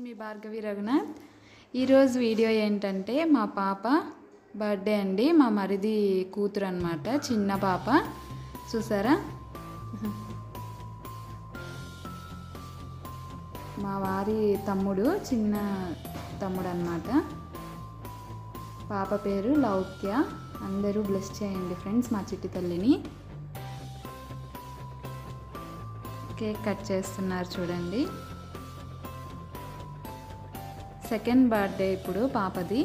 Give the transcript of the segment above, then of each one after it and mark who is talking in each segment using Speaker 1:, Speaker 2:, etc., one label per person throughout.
Speaker 1: మీ భార్గవి రఘునాథ్ ఈరోజు వీడియో ఏంటంటే మా పాప బర్త్డే అండి మా మరిది కూతురు అనమాట చిన్న పాప చూసారా మా వారి తమ్ముడు చిన్న తమ్ముడు అనమాట పాప పేరు లౌక్య అందరూ బ్లెస్ చేయండి ఫ్రెండ్స్ మా చిట్టి తల్లిని కేక్ కట్ చేస్తున్నారు చూడండి సెకండ్ బర్త్డే ఇప్పుడు పాపది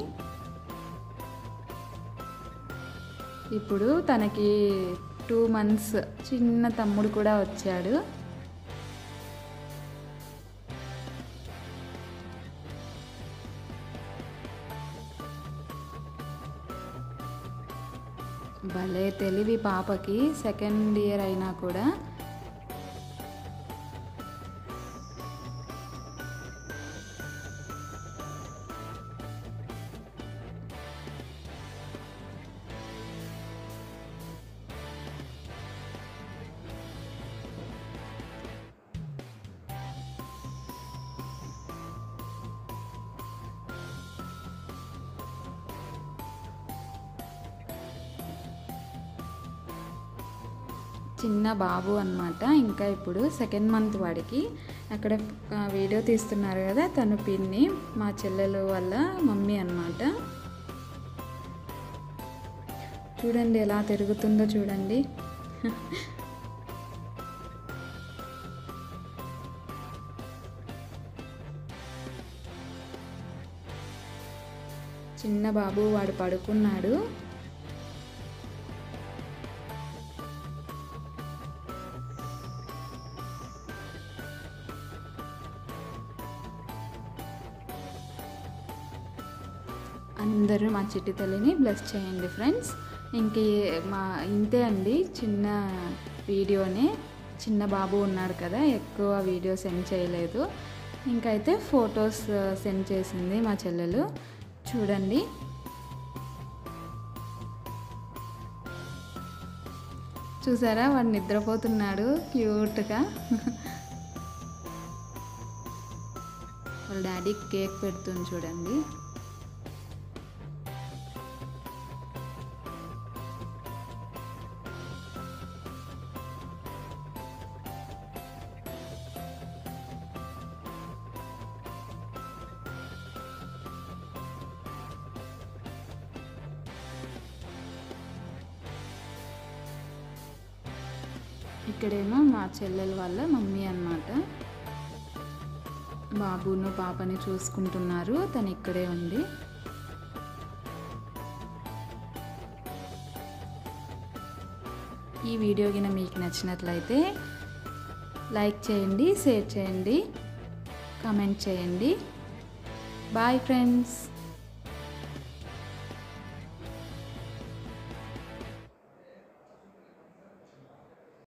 Speaker 1: ఇప్పుడు తనకి టూ మంత్స్ చిన్న తమ్ముడు కూడా వచ్చాడు భలే తెలివి పాపకి సెకండ్ ఇయర్ అయినా కూడా చిన్న బాబు అనమాట ఇంకా ఇప్పుడు సెకండ్ మంత్ వాడికి అక్కడ ఆ, వీడియో తీస్తున్నారు కదా తను పిన్ని మా చెల్లెలు వాళ్ళ మమ్మీ అన్నమాట చూడండి ఎలా తిరుగుతుందో చూడండి చిన్న బాబు వాడు పడుకున్నాడు అందరూ మా చిట్టి తల్లిని బ్లెస్ చేయండి ఫ్రెండ్స్ ఇంక ఈ- మా ఇంతే అండి చిన్న వీడియోనే చిన్న బాబు ఉన్నాడు కదా ఎక్కువ వీడియో సెండ్ చేయలేదు ఇంకైతే ఫొటోస్ సెండ్ చేసింది మా చెల్లెలు చూడండి చూసారా వాడు నిద్రపోతున్నాడు క్యూట్గా వాళ్ళ డాడీ కేక్ పెడుతుంది చూడండి ఇక్కడేమో మా చెల్లెల వాళ్ళ మమ్మీ అన్నమాట బాబును పాపని చూసుకుంటున్నారు తను ఇక్కడే ఉంది ఈ వీడియో గిన మీకు నచ్చినట్లయితే లైక్ చేయండి షేర్ చేయండి కామెంట్ చేయండి బాయ్ ఫ్రెండ్స్